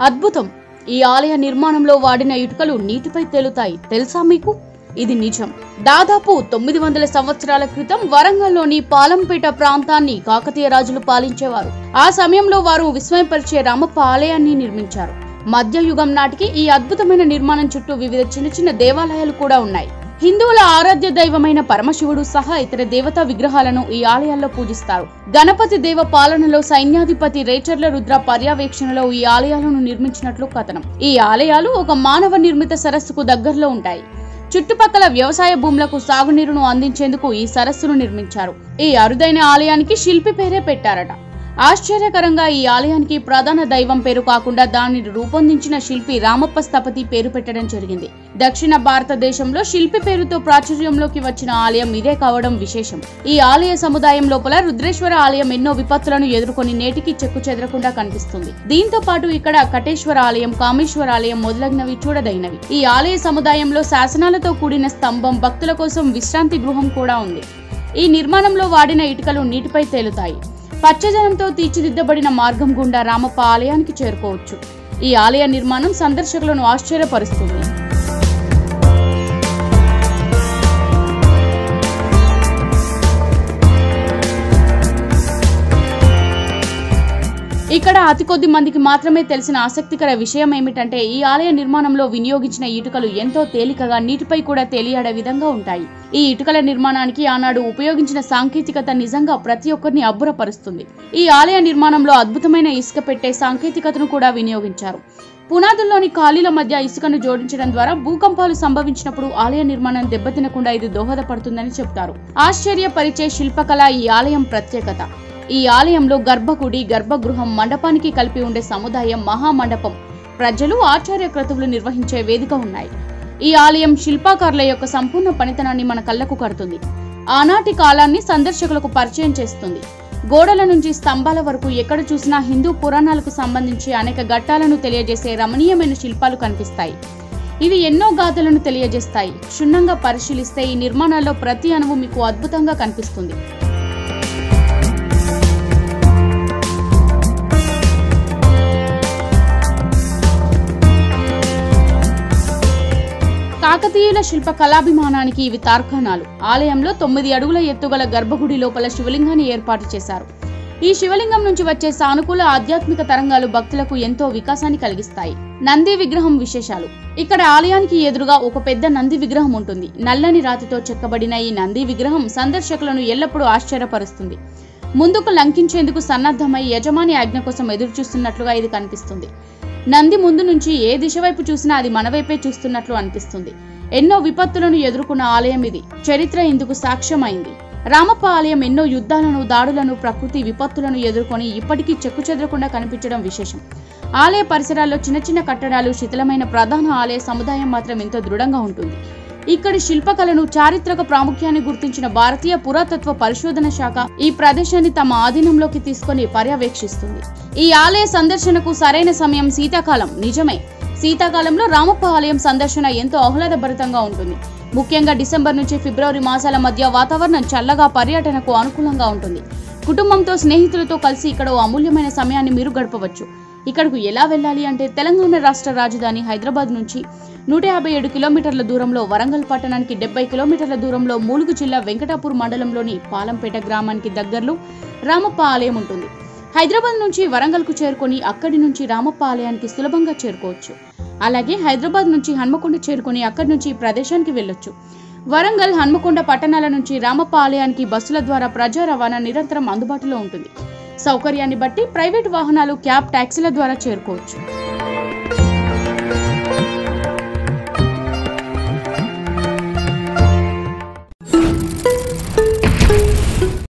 అద్భుతం ఈ ఆలయ నిర్మాణంలో వాడిన ఇటుకలు నీటిపై తేలుతాయి తెలుసా మీకు ఇది నిజం దాదాపు తొమ్మిది వందల సంవత్సరాల క్రితం వరంగల్లోని పాలంపేట ప్రాంతాన్ని కాకతీయ రాజులు పాలించేవారు ఆ సమయంలో వారు విస్మయపరిచే రామప్ప ఆలయాన్ని నిర్మించారు మధ్యయుగం నాటికి ఈ అద్భుతమైన నిర్మాణం చుట్టూ వివిధ చిన్న చిన్న దేవాలయాలు కూడా ఉన్నాయి హిందువుల ఆరాధ్య దైవమైన పరమశివుడు సహా ఇతర దేవతా విగ్రహాలను ఈ ఆలయాల్లో పూజిస్తారు గణపతి దేవ పాలనలో సైన్యాధిపతి రేచర్ల రుద్ర పర్యవేక్షణలో ఈ ఆలయాలను నిర్మించినట్లు కథనం ఈ ఆలయాలు ఒక మానవ నిర్మిత సరస్సుకు దగ్గరలో ఉంటాయి చుట్టుపక్కల వ్యవసాయ భూములకు సాగునీరును అందించేందుకు ఈ సరస్సును నిర్మించారు ఈ అరుదైన ఆలయానికి శిల్పి పేరే పెట్టారట ఆశ్చర్యకరంగా ఈ ఆలయానికి ప్రధాన దైవం పేరు కాకుండా దానిని రూపొందించిన శిల్పి రామప్ప స్థపతి పేరు పెట్టడం జరిగింది దక్షిణ భారతదేశంలో శిల్పి పేరుతో ప్రాచుర్యంలోకి వచ్చిన ఆలయం ఇదే కావడం విశేషం ఈ ఆలయ సముదాయం లోపల రుద్రేశ్వర ఆలయం ఎన్నో విపత్తులను ఎదుర్కొని నేటికి చెక్కు చెదరకుండా కనిపిస్తుంది దీంతో పాటు ఇక్కడ కటేశ్వర ఆలయం కామేశ్వర ఆలయం మొదలగునవి చూడదగినవి ఈ ఆలయ సముదాయంలో శాసనాలతో కూడిన స్తంభం భక్తుల కోసం విశ్రాంతి గృహం కూడా ఉంది ఈ నిర్మాణంలో వాడిన ఇటుకలు నీటిపై తేలుతాయి పచ్చదనంతో తీర్చిదిద్దబడిన మార్గం గుండా రామప్ప ఆలయానికి చేరుకోవచ్చు ఈ ఆలయ నిర్మాణం సందర్శకులను ఆశ్చర్యపరుస్తుంది ఇక్కడ అతి కొద్ది మందికి మాత్రమే తెలిసిన ఆసక్తికర విషయం ఏమిటంటే ఈ ఆలయ నిర్మాణంలో వినియోగించిన ఇటుకలు ఎంతో తేలికగా నీటిపై కూడా తేలియాడే విధంగా ఉంటాయి ఈ ఇటుకల నిర్మాణానికి ఆనాడు ఉపయోగించిన సాంకేతికత నిజంగా ప్రతి ఒక్కరిని అబ్బురపరుస్తుంది ఈ ఆలయ నిర్మాణంలో అద్భుతమైన ఇసుక పెట్టే సాంకేతికతను కూడా వినియోగించారు పునాదుల్లోని ఖాళీల మధ్య ఇసుకను జోడించడం ద్వారా భూకంపాలు సంభవించినప్పుడు ఆలయ నిర్మాణం దెబ్బతినకుండా ఇది దోహదపడుతుందని చెప్తారు ఆశ్చర్యపరిచే శిల్పకళ ఈ ఆలయం ప్రత్యేకత ఈ ఆలయంలో గర్భగుడి గర్భగృహం మండపానికి కలిపి ఉండే సముదాయం మహామండపం ప్రజలు ఆచార్య క్రతువులు నిర్వహించే వేదిక ఉన్నాయి ఈ ఆలయం శిల్పాకారుల యొక్క సంపూర్ణ పనితనాన్ని మన కళ్ళకు కడుతుంది ఆనాటి కాలాన్ని సందర్శకులకు పరిచయం చేస్తుంది గోడల నుంచి స్తంభాల వరకు ఎక్కడ చూసినా హిందూ పురాణాలకు సంబంధించి అనేక ఘట్టాలను తెలియజేసే రమణీయమైన శిల్పాలు కనిపిస్తాయి ఇవి ఎన్నో గాథలను తెలియజేస్తాయి క్షుణ్ణంగా పరిశీలిస్తే ఈ నిర్మాణాల్లో ప్రతి అణువు మీకు అద్భుతంగా కనిపిస్తుంది కాకతీయుల శిల్ప కళాభిమానానికి ఇవి తార్కాణాలు ఆలయంలో తొమ్మిది అడుగుల ఎత్తుగల గర్భగుడి లోపల శివలింగాన్ని ఏర్పాటు చేశారు ఈ శివలింగం నుంచి వచ్చే సానుకూల ఆధ్యాత్మిక తరంగాలు భక్తులకు ఎంతో వికాసాన్ని కలిగిస్తాయి నంది విగ్రహం విశేషాలు ఇక్కడ ఆలయానికి ఎదురుగా ఒక పెద్ద నంది విగ్రహం ఉంటుంది నల్లని రాతితో చెక్కబడిన ఈ నంది విగ్రహం సందర్శకులను ఎల్లప్పుడూ ఆశ్చర్యపరుస్తుంది ముందుకు లంకించేందుకు సన్నద్ధమై యజమాని ఆజ్ఞ కోసం ఎదురుచూస్తున్నట్లుగా ఇది కనిపిస్తుంది నంది ముందు నుంచి ఏ దిశ వైపు చూసినా అది మన వైపే చూస్తున్నట్లు అనిపిస్తుంది ఎన్నో విపత్తులను ఎదుర్కొన్న ఆలయం ఇది చరిత్ర ఇందుకు సాక్ష్యమైంది రామప్ప ఆలయం ఎన్నో యుద్ధాలను దాడులను ప్రకృతి విపత్తులను ఎదుర్కొని ఇప్పటికీ చెక్కు చెదరకుండా కనిపించడం విశేషం ఆలయ పరిసరాల్లో చిన్న చిన్న కట్టడాలు శిథిలమైన ప్రధాన ఆలయ సముదాయం మాత్రం ఎంతో దృఢంగా ఉంటుంది ఇక్కడి శిల్పకళను చారిత్రక ప్రాముఖ్యాన్ని గుర్తించిన భారతీయ పురాతత్వ పరిశోధన శాఖ ఈ ప్రదేశాన్ని తమ ఆధీనంలోకి తీసుకొని పర్యవేక్షిస్తుంది ఈ ఆలయ సందర్శనకు సరైన సమయం శీతాకాలం నిజమే శీతాకాలంలో రామప్ప ఆలయం సందర్శన ఎంతో ఆహ్లాదభరితంగా ఉంటుంది ముఖ్యంగా డిసెంబర్ నుంచి ఫిబ్రవరి మాసాల మధ్య వాతావరణం చల్లగా పర్యటనకు అనుకూలంగా ఉంటుంది కుటుంబంతో స్నేహితులతో కలిసి ఇక్కడ ఓ అమూల్యమైన సమయాన్ని మీరు గడపవచ్చు ఇక్కడకు ఎలా వెళ్ళాలి అంటే తెలంగాణ రాష్ట్ర రాజధాని హైదరాబాద్ నుంచి నూట యాభై ఏడు కిలోమీటర్ల దూరంలో వరంగల్ పట్టణానికి డెబ్బై కిలోమీటర్ల దూరంలో మూలుగు జిల్లా వెంకటాపూర్ మండలంలోని పాలంపేట గ్రామానికి దగ్గరలో రామప్ప ఆలయం ఉంటుంది హైదరాబాద్ నుంచి వరంగల్కు చేరుకొని అక్కడి నుంచి రామప్ప ఆలయానికి సులభంగా చేరుకోవచ్చు అలాగే హైదరాబాద్ నుంచి హన్మకొండ చేరుకొని అక్కడి నుంచి ఈ ప్రదేశానికి వెళ్ళొచ్చు వరంగల్ హన్మకొండ పట్టణాల నుంచి రామప్ప ఆలయానికి బస్సుల ద్వారా ప్రజా రవాణా నిరంతరం అందుబాటులో ఉంటుంది సౌకర్యాన్ని బట్టి ప్రైవేట్ వాహనాలు క్యాబ్ ట్యాక్సీల ద్వారా చేరుకోవచ్చు